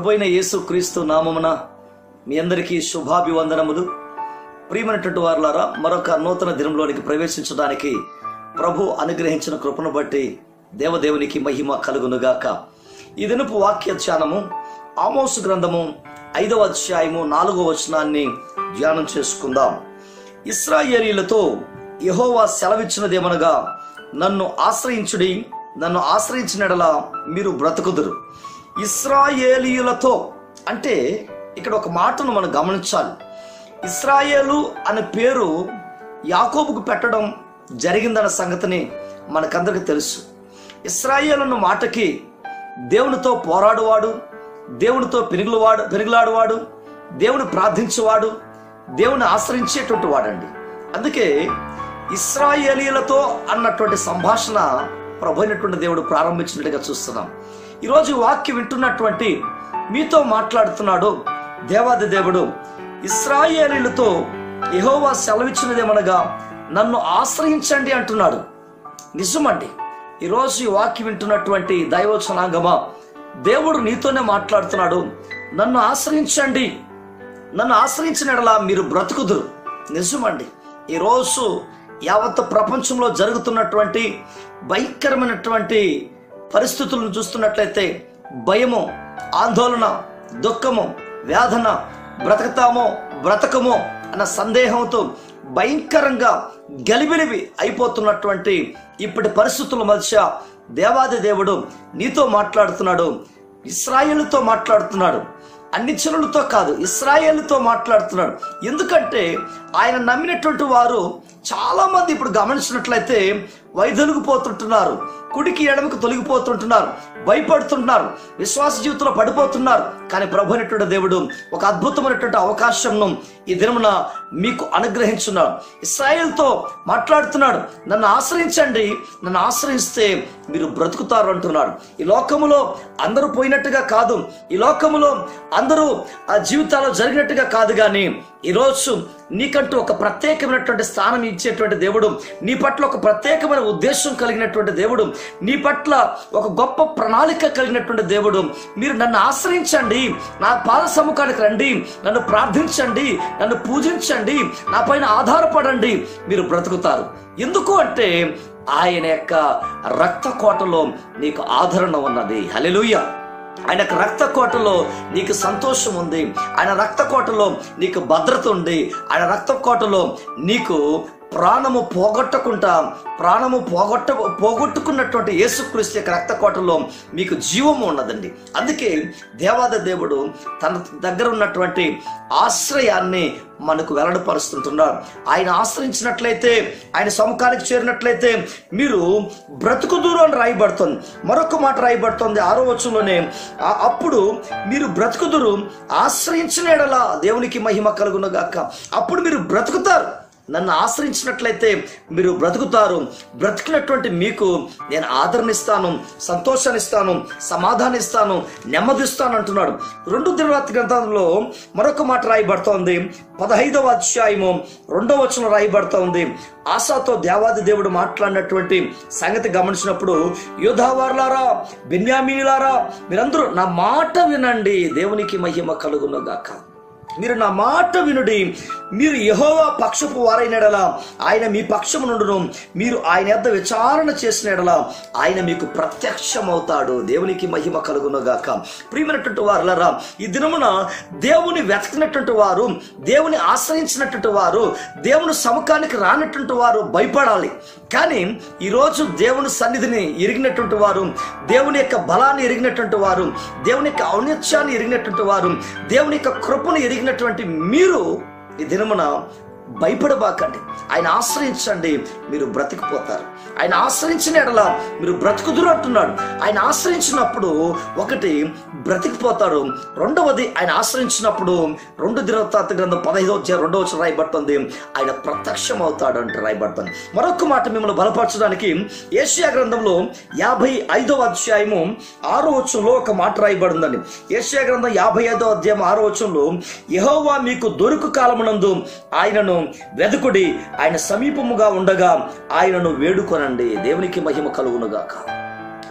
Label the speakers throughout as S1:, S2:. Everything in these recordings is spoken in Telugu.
S1: ప్రభు అయిన యేసు క్రీస్తు నామమున మీ అందరికీ శుభాభివందనములు ప్రియమైనటువంటి వారులారా మరొక నూతన దినంలోనికి ప్రవేశించడానికి ప్రభు అనుగ్రహించిన కృపను బట్టి దేవదేవునికి మహిమ కలుగునుగాక ఈ దినపు వాక్య ధ్యానము ఆమోసు గ్రంథము ఐదవ అధ్యాయము నాలుగవ వచనాన్ని ధ్యానం చేసుకుందాం ఇస్రాయేలీలతో యెహోవా సెలవిచ్చినదేమనగా నన్ను ఆశ్రయించుడి నన్ను ఆశ్రయించినడలా మీరు బ్రతుకుదురు ఇస్రాయేలీయులతో అంటే ఇక్కడ ఒక మాటను మనం గమనించాలి ఇస్రాయేలు అనే పేరు యాకోబుకు పెట్టడం జరిగిందన్న సంగతిని మనకందరికీ తెలుసు ఇస్రాయేల్ అన్న మాటకి దేవునితో పోరాడువాడు దేవునితో పెరుగులవాడు పెరుగులాడువాడు దేవుని ప్రార్థించేవాడు దేవుని ఆశ్రయించేటువంటి వాడండి అందుకే ఇస్రాయేలీలతో అన్నటువంటి సంభాషణ ప్రభు అయినటువంటి దేవుడు ప్రారంభించినట్టుగా చూస్తున్నాం ఈరోజు ఈ వాక్యం వింటున్నటువంటి మీతో మాట్లాడుతున్నాడు దేవాది దేవుడు ఇస్రాయేలీలతో యెహోవా సెలవిచ్చినదేమనగా నన్ను ఆశ్రయించండి అంటున్నాడు నిజమండి ఈరోజు ఈ వాక్యం వింటున్నటువంటి దైవచనాంగమా దేవుడు నీతోనే మాట్లాడుతున్నాడు నన్ను ఆశ్రయించండి నన్ను ఆశ్రయించిన ఎడల మీరు బ్రతుకుదురు నిజమండి ఈరోజు యావత్ ప్రపంచంలో జరుగుతున్నటువంటి భయంకరమైనటువంటి పరిస్థితులను చూస్తున్నట్లయితే భయము ఆందోళన దుఃఖము వేదన బ్రతకతామో బ్రతకమో అన్న సందేహంతో భయంకరంగా గలిబిలివి అయిపోతున్నటువంటి ఇప్పటి పరిస్థితుల మధ్య దేవాది దేవుడు నీతో మాట్లాడుతున్నాడు ఇస్రాయేలుతో మాట్లాడుతున్నాడు అన్ని జనులతో కాదు ఇస్రాయేలుతో మాట్లాడుతున్నాడు ఎందుకంటే ఆయన నమ్మినటువంటి వారు చాలా మంది ఇప్పుడు గమనించినట్లయితే వైదొలిగిపోతుంటున్నారు కుడికి ఎడమకు తొలగిపోతుంటున్నారు భయపడుతుంటున్నారు విశ్వాస జీవితంలో పడిపోతున్నారు కానీ ప్రభు అనేటువంటి దేవుడు ఒక అద్భుతమైనటువంటి అవకాశంను ఈ దినమున మీకు అనుగ్రహించున్నాడు ఇస్రాయేల్తో మాట్లాడుతున్నాడు నన్ను ఆశ్రయించండి నన్ను ఆశ్రయిస్తే మీరు బ్రతుకుతారు అంటున్నాడు ఈ లోకములో అందరూ పోయినట్టుగా కాదు ఈ లోకములో అందరూ ఆ జీవితాల్లో జరిగినట్టుగా కాదు కానీ ఈరోజు నీకంటూ ఒక ప్రత్యేకమైనటువంటి స్థానం ఇచ్చేటువంటి దేవుడు నీ పట్ల ఒక ప్రత్యేకమైన ఉద్దేశం కలిగినటువంటి దేవుడు నీ పట్ల ఒక గొప్ప ప్రణాళిక కలిగినటువంటి దేవుడు మీరు నన్ను ఆశ్రయించండి నా పాద సముఖానికి రండి నన్ను ప్రార్థించండి నన్ను పూజించండి నా పైన ఆధారపడండి మీరు బ్రతుకుతారు ఎందుకు అంటే ఆయన యొక్క రక్త కోటలో నీకు ఆదరణ ఉన్నది హలెలుయ్య ఆయన రక్త కోటలో నీకు సంతోషం ఉంది ఆయన రక్త కోటలో నీకు భద్రత ఉంది ఆయన రక్త కోటలో నీకు ప్రాణము పోగొట్టకుండా ప్రాణము పోగొట్ట పోగొట్టుకున్నటువంటి యేసుక్రీస్తు యొక్క రక్త కోటలో మీకు జీవము ఉన్నదండి అందుకే దేవాద దేవుడు తన దగ్గర ఉన్నటువంటి ఆశ్రయాన్ని మనకు వెల్లడిపరుస్తుంటున్నాడు ఆయన ఆశ్రయించినట్లయితే ఆయన సముఖానికి చేరినట్లయితే మీరు బ్రతుకుదూరు అని రాయబడుతుంది మరొక మాట రాయబడుతుంది ఆరో వచ్చంలోనే అప్పుడు మీరు బ్రతుకుదురు ఆశ్రయించిన ఎడల దేవునికి మహిమ కలుగునగాక అప్పుడు మీరు బ్రతుకుతారు నన్ను ఆశ్రయించినట్లయితే మీరు బ్రతుకుతారు బ్రతికినటువంటి మీకు నేను ఆదరణిస్తాను సంతోషాన్నిస్తాను సమాధానిస్తాను నెమ్మదిస్తాను అంటున్నాడు రెండు దినరాత్రి గ్రంథంలో మరొక మాట రాయబడుతోంది పదహైదవ అధ్యాయము రెండవ వచనం రాయబడుతోంది ఆశాతో దేవాది దేవుడు మాట్లాడినటువంటి సంగతి గమనించినప్పుడు యోధావారులారా బెన్యామీలారా మీరందరూ నా మాట వినండి దేవునికి మహిమ కలుగునుగాక మీరు నా మాట వినుడి మీరు యహోవా పక్షపు వారైనడలా ఆయన మీ పక్షము నుండును మీరు ఆయన యొద్ద విచారణ చేసిన ఎడల ఆయన మీకు ప్రత్యక్షమవుతాడు దేవునికి మహిమ కలుగునుగాక ప్రియమైనటువంటి వారులరా ఈ దినమున దేవుని వెతకినటువంటి వారు దేవుని ఆశ్రయించినటువంటి వారు దేవుని సముఖానికి రానటువంటి వారు భయపడాలి కానీ ఈరోజు దేవుని సన్నిధిని ఎరిగినటువంటి వారు దేవుని యొక్క బలాన్ని ఎరిగినటువంటి వారు దేవుని యొక్క ఔన్నత్యాన్ని ఎరిగినటువంటి వారు దేవుని యొక్క కృపను ఎరిగినటువంటి మీరు ఈ దినమున భయపడబాకండి ఆయన ఆశ్రయించండి మీరు బ్రతికిపోతారు ఆయన ఆశ్రయించిన ఎడల మీరు బ్రతుకుదురు అంటున్నాడు ఆయన ఆశ్రయించినప్పుడు ఒకటి బ్రతికిపోతాడు రెండవది ఆయన ఆశ్రయించినప్పుడు రెండు దినవృత్తాంత గ్రంథం పదహైదో అధ్యాయం రెండవ వచ్చిన రాయబడుతుంది ఆయన ప్రత్యక్షం అవుతాడు అంటే రాయబడుతుంది మరొక మాట మిమ్మల్ని బలపరచడానికి ఏషియా గ్రంథంలో యాభై ఐదవ అధ్యాయము ఆరో వచ్చంలో ఒక మాట రాయబడిందండి ఏషియా గ్రంథం యాభై ఐదవ అధ్యాయం ఆరో వచ్చంలో యహోవా మీకు దొరుకు కాలమునందు ఆయనను వెదుకుడి ఆయన సమీపముగా ఉండగా ఆయనను వేడుకొనండి దేవునికి మహిమ కలుగునుగాక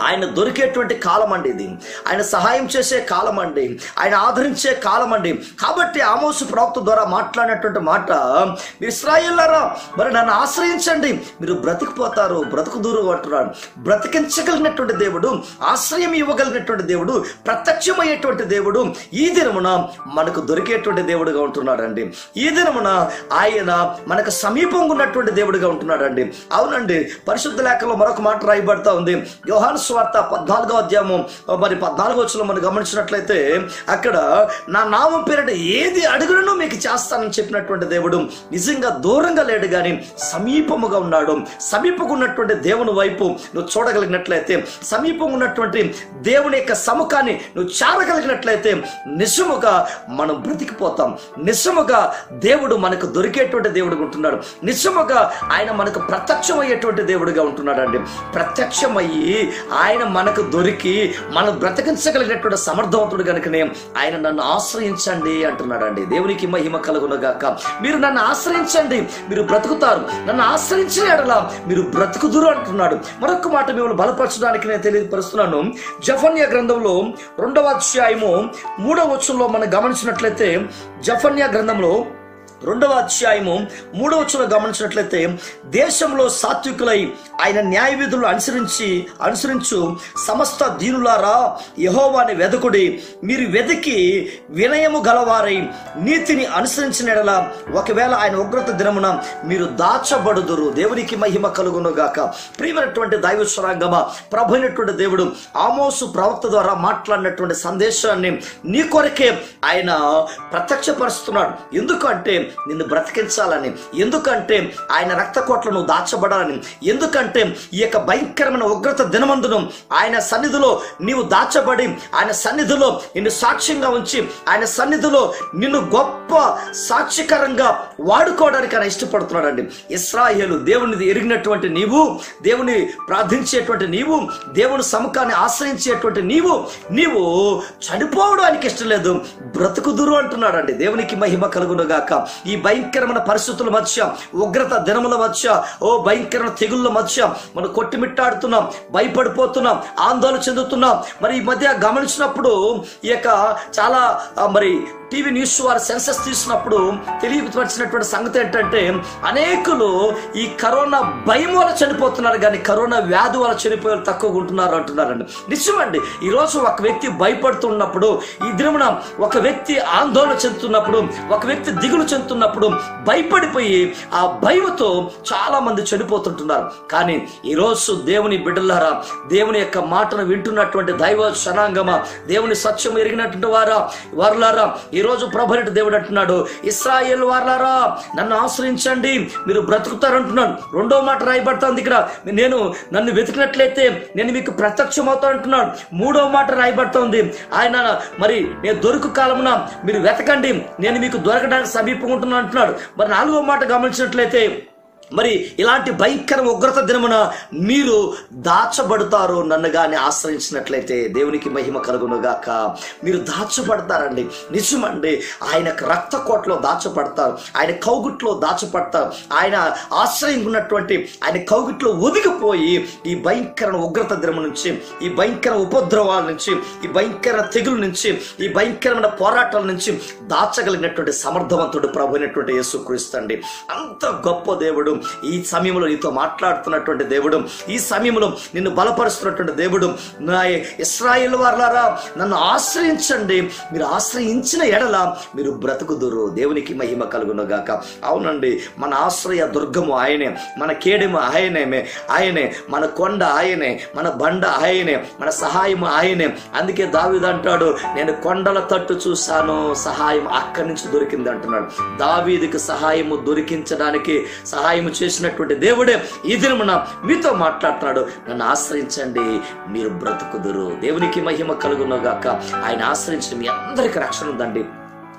S1: ఆయన దొరికేటువంటి కాలం అండి ఇది ఆయన సహాయం చేసే కాలం అండి ఆయన ఆదరించే కాలం అండి కాబట్టి ఆమోసు ప్రవక్త ద్వారా మాట్లాడినటువంటి మాట మీరు ఇస్రాయేల్లారా మరి నన్ను ఆశ్రయించండి మీరు బ్రతికిపోతారు బ్రతుకు దూరం అంటున్నాడు బ్రతికించగలిగినటువంటి దేవుడు ఆశ్రయం ఇవ్వగలిగినటువంటి దేవుడు ప్రత్యక్షమయ్యేటువంటి దేవుడు ఈ దినమున మనకు దొరికేటువంటి దేవుడుగా ఉంటున్నాడండి ఈ దినమున ఆయన మనకు సమీపంగా ఉన్నటువంటి దేవుడిగా ఉంటున్నాడండి అవునండి పరిశుద్ధ లేఖలో మరొక మాట రాయబడతా ఉంది యోహాను స్వార్త పద్నాలుగో అధ్యాయము మరి పద్నాలుగో వచ్చిన మనం గమనించినట్లయితే అక్కడ నా నామం పేరిట ఏది అడుగునో మీకు చేస్తానని చెప్పినటువంటి దేవుడు నిజంగా దూరంగా లేడు కానీ సమీపముగా ఉన్నాడు సమీపంగా ఉన్నటువంటి దేవుని వైపు నువ్వు చూడగలిగినట్లయితే సమీపంగా ఉన్నటువంటి దేవుని యొక్క సముఖాన్ని నువ్వు చేరగలిగినట్లయితే నిజముగా మనం బ్రతికిపోతాం నిజముగా దేవుడు మనకు దొరికేటువంటి దేవుడుగా ఉంటున్నాడు నిజముగా ఆయన మనకు ప్రత్యక్షమయ్యేటువంటి దేవుడిగా ఉంటున్నాడు అండి ప్రత్యక్షమయ్యి ఆయన మనకు దొరికి మనం బ్రతికించగలిగినటువంటి సమర్థవంతుడు కనుకనే ఆయన నన్ను ఆశ్రయించండి అంటున్నాడండి దేవునికి మహిమ కలుగునగాక మీరు నన్ను ఆశ్రయించండి మీరు బ్రతుకుతారు నన్ను ఆశ్రయించిన ఎడల మీరు బ్రతుకుదురు అంటున్నాడు మరొక మాట మిమ్మల్ని బలపరచడానికి నేను తెలియపరుస్తున్నాను జఫన్య గ్రంథంలో రెండవ అధ్యాయము మూడవ వచ్చంలో మనం గమనించినట్లయితే జఫన్య గ్రంథంలో రెండవ అధ్యాయము మూడవ వచనం గమనించినట్లయితే దేశంలో సాత్వికులై ఆయన న్యాయ విధులు అనుసరించి అనుసరించు సమస్త దీనులారా యహోవాని వెదకుడి మీరు వెతికి వినయము గలవారై నీతిని అనుసరించిన ఎడల ఒకవేళ ఆయన ఉగ్రత దినమున మీరు దాచబడుదురు దేవునికి మహిమ కలుగును గాక ప్రియమైనటువంటి దైవస్వరాంగమ ప్రభు అయినటువంటి దేవుడు ఆమోసు ప్రవక్త ద్వారా మాట్లాడినటువంటి సందేశాన్ని నీ కొరకే ఆయన ప్రత్యక్షపరుస్తున్నాడు ఎందుకంటే నిన్ను బ్రతికించాలని ఎందుకంటే ఆయన రక్తకోట్లను దాచబడాలని ఎందుకంటే ఈ యొక్క భయంకరమైన ఉగ్రత దినమందును ఆయన సన్నిధిలో నీవు దాచబడి ఆయన సన్నిధిలో నిన్ను సాక్ష్యంగా ఉంచి ఆయన సన్నిధిలో నిన్ను గొప్ప సాక్షికరంగా వాడుకోవడానికి ఆయన ఇష్టపడుతున్నాడండి ఇస్రాయేలు దేవుని ఎరిగినటువంటి నీవు దేవుని ప్రార్థించేటువంటి నీవు దేవుని సముఖాన్ని ఆశ్రయించేటువంటి నీవు నీవు చనిపోవడానికి ఇష్టం లేదు బ్రతుకుదురు అంటున్నాడండి దేవునికి మహిమ కలుగును గాక ఈ భయంకరమైన పరిస్థితుల మధ్య ఉగ్రత దినముల మధ్య ఓ భయంకరమైన తెగుళ్ళ మధ్య మనం కొట్టిమిట్టాడుతున్నాం భయపడిపోతున్నాం ఆందోళన చెందుతున్నాం మరి ఈ మధ్య గమనించినప్పుడు ఈ యొక్క చాలా ఆ, మరి టీవీ న్యూస్ వారు సెన్సస్ తీసినప్పుడు తెలియపరిచినటువంటి సంగతి ఏంటంటే అనేకులు ఈ కరోనా భయం వల్ల చనిపోతున్నారు కానీ కరోనా వ్యాధి వల్ల చనిపోయే వాళ్ళు తక్కువగా ఉంటున్నారు అంటున్నారండి నిజమండి ఈరోజు ఒక వ్యక్తి భయపడుతున్నప్పుడు ఈ దినమున ఒక వ్యక్తి ఆందోళన చెందుతున్నప్పుడు ఒక వ్యక్తి దిగులు చెందుతున్నప్పుడు భయపడిపోయి ఆ భయంతో చాలా మంది చనిపోతుంటున్నారు కానీ ఈరోజు దేవుని బిడ్డలారా దేవుని యొక్క మాటను వింటున్నటువంటి దైవ శనాంగమ దేవుని సత్యం ఎరిగినటువంటి వారా వారులారా ఈరోజు ప్రభునటి దేవుడు అంటున్నాడు ఇస్రాయేల్ వారులారా నన్ను ఆశ్రయించండి మీరు బ్రతుకుతారంటున్నాడు రెండో మాట రాయబడుతుంది ఇక్కడ నేను నన్ను వెతికినట్లయితే నేను మీకు ప్రత్యక్షం అవుతా అంటున్నాడు మూడో మాట రాయబడుతోంది ఆయన మరి నేను దొరుకు కాలమున మీరు వెతకండి నేను మీకు దొరకడానికి సమీపంగా ఉంటున్నాను అంటున్నాడు మరి నాలుగో మాట గమనించినట్లయితే మరి ఇలాంటి భయంకర ఉగ్రత దినమున మీరు దాచబడతారు నన్ను గాని ఆశ్రయించినట్లయితే దేవునికి మహిమ కలుగునుగాక మీరు దాచబడతారండి నిజమండి ఆయన రక్త కోటలో దాచబడతారు ఆయన కౌగుట్లో దాచబడతారు ఆయన ఆశ్రయం ఉన్నటువంటి ఆయన కౌగుట్లో ఒదిగిపోయి ఈ భయంకర ఉగ్రత దినము నుంచి ఈ భయంకర ఉపద్రవాల నుంచి ఈ భయంకర తెగుల నుంచి ఈ భయంకరమైన పోరాటాల నుంచి దాచగలిగినటువంటి సమర్థవంతుడు ప్రభు అయినటువంటి యేసుక్రీస్తండి అంత గొప్ప దేవుడు ఈ సమయంలో నీతో మాట్లాడుతున్నటువంటి దేవుడు ఈ సమయంలో నిన్ను బలపరుస్తున్నటువంటి దేవుడు నా ఇస్రాయేల్ వారులారా నన్ను ఆశ్రయించండి మీరు ఆశ్రయించిన ఎడల మీరు బ్రతుకుదురు దేవునికి మహిమ కలుగును గాక అవునండి మన ఆశ్రయ దుర్గము ఆయనే మన కేడెము ఆయనేమే ఆయనే మన కొండ ఆయనే మన బండ ఆయనే మన సహాయం ఆయనే అందుకే దావీదు అంటాడు నేను కొండల తట్టు చూశాను సహాయం అక్కడి నుంచి దొరికింది అంటున్నాడు దావీదికి సహాయము దొరికించడానికి సహాయం చేసినటువంటి దేవుడే ఈ దినమున మీతో మాట్లాడుతున్నాడు నన్ను ఆశ్రయించండి మీరు బ్రతుకుదురు దేవునికి మహిమ కలుగును గాక ఆయన ఆశ్రయించిన మీ అందరికి రక్షణ ఉందండి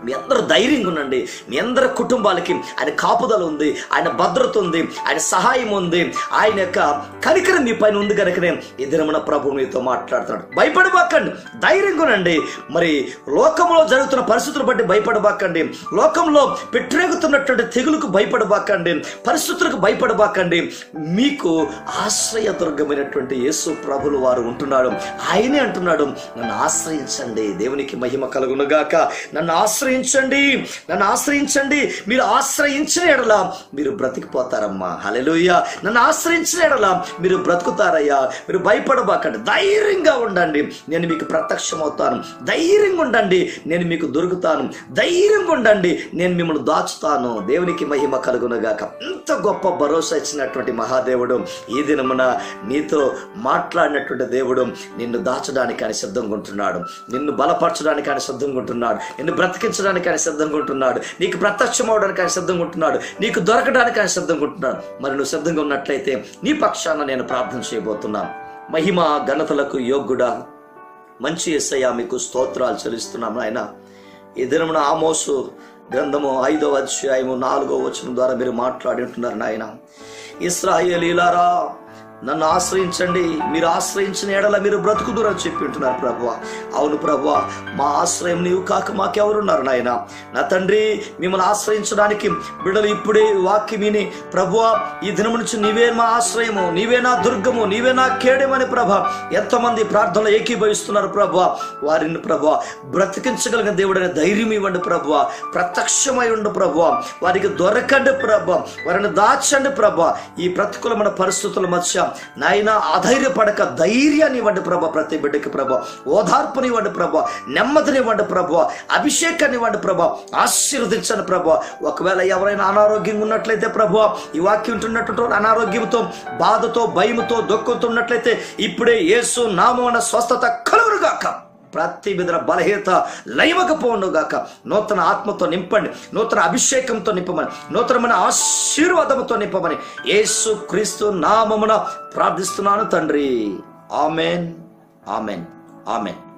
S1: మీ అందరూ ధైర్యంగా ఉండండి మీ అందరి కుటుంబాలకి ఆయన కాపుదల ఉంది ఆయన భద్రత ఉంది ఆయన సహాయం ఉంది ఆయన యొక్క కనికరం మీ పైన ఉంది కనుకనే ఈ దినమున ప్రభు మీతో మాట్లాడుతున్నాడు భయపడబాకండి ధైర్యంగా ఉండండి మరి లోకంలో జరుగుతున్న పరిస్థితులు బట్టి భయపడబాకండి లోకంలో పెట్టరేగుతున్నటువంటి తెగులకు భయపడబాకండి పరిస్థితులకు భయపడబాకండి మీకు ఆశ్రయదుర్గమైనటువంటి యేసు ప్రభులు వారు ఉంటున్నాడు ఆయనే అంటున్నాడు నన్ను ఆశ్రయించండి దేవునికి మహిమ కలుగునుగాక నన్ను ఆశ్రయించండి నన్ను ఆశ్రయించండి మీరు ఆశ్రయించిన ఎడల మీరు బ్రతికిపోతారమ్మా హల్లెలూయా నన్ను ఆశ్రయించిన ఎడల మీరు బ్రతుకుతారయ్యా మీరు భయపడబాకండి ధైర్యంగా ఉండండి నేను మీకు ప్రత్యక్షమవుతాను ధైర్యంగా ఉండండి నేను మీకు దొరుకుతాను ధైర్యంగా ఉండండి నేను మిమ్మల్ని దాచుతాను దేవునికి మహిమ కలుగునుగాక ఇంత గొప్ప భరోసా ఇచ్చినటువంటి మహాదేవుడు ఈ దినమున నీతో మాట్లాడినటువంటి దేవుడు నిన్ను దాచడానికి ఆయన సిద్ధంగా ఉంటున్నాడు నిన్ను బలపరచడానికి ఆయన సిద్ధంగా ఉంటున్నాడు నిన్ను బ్రతికించడానికి ఆయన సిద్ధంగా ఉంటున్నాడు నీకు ప్రత్యక్షం అవడానికి ఆయన సిద్ధంగా ఉంటున్నాడు నీకు దొరకడానికి ఆయన సిద్ధంగా ఉంటున్నాడు మరి నువ్వు సిద్ధంగా ఉన్నట్లయితే నీ పక్షాన నేను ప్రార్థన చేయబోతున్నాను మహిమ ఘనతలకు యోగ్యుడా మంచి ఎస్సయ్య మీకు స్తోత్రాలు చెల్లిస్తున్నాం ఆయన ఈ దినమున ఆమోసు గ్రంథము ఐదవ అధ్యాయము నాలుగో వచనం ద్వారా మీరు మాట్లాడి ఉంటున్నారు నాయన ఇస్రాయేలీలారా నన్ను ఆశ్రయించండి మీరు ఆశ్రయించిన ఎడల మీరు బ్రతుకుదురని చెప్పి ఉంటున్నారు ప్రభువ అవును ప్రభువ మా ఆశ్రయం నీవు కాక మాకెవరున్నారు నాయన నా తండ్రి మిమ్మల్ని ఆశ్రయించడానికి బిడ్డలు ఇప్పుడే వాక్యం విని ప్రభువ ఈ దినం నుంచి నీవే మా ఆశ్రయము నీవే నా దుర్గము నీవే నా కేడమని ప్రభ ఎంతమంది ప్రార్థనలు ఏకీభవిస్తున్నారు ప్రభువ వారిని ప్రభువ బ్రతికించగలిగిన దేవుడైన ధైర్యం ఇవ్వండి ప్రభువ ప్రత్యక్షమై ఉండు ప్రభువ వారికి దొరకండి ప్రభ వారిని దాచండి ప్రభ ఈ ప్రతికూలమైన పరిస్థితుల మధ్య నాయన అధైర్యపడక ధైర్యాన్ని ఇవ్వండి ప్రభ ప్రతి బిడ్డకి ప్రభ ఓదార్పుని ఇవ్వండి ప్రభ నెమ్మదిని ఇవ్వండి ప్రభ అభిషేకాన్ని ఇవ్వండి ప్రభ ఆశీర్వదించండి ప్రభ ఒకవేళ ఎవరైనా అనారోగ్యంగా ఉన్నట్లయితే ప్రభు ఈ వాక్యం ఉంటున్నటువంటి అనారోగ్యంతో బాధతో భయముతో దుఃఖంతో ఉన్నట్లయితే ఇప్పుడే యేసు నామన స్వస్థత కలుగురుగాక ప్రతి విధన బలహీనత లయమకపోనుగాక నూతన ఆత్మతో నింపండి నూతన అభిషేకంతో నింపమని నూతనమైన ఆశీర్వాదంతో నింపమని యేసు క్రీస్తు నామమున ప్రార్థిస్తున్నాను తండ్రి ఆమెన్ ఆమెన్ ఆమెన్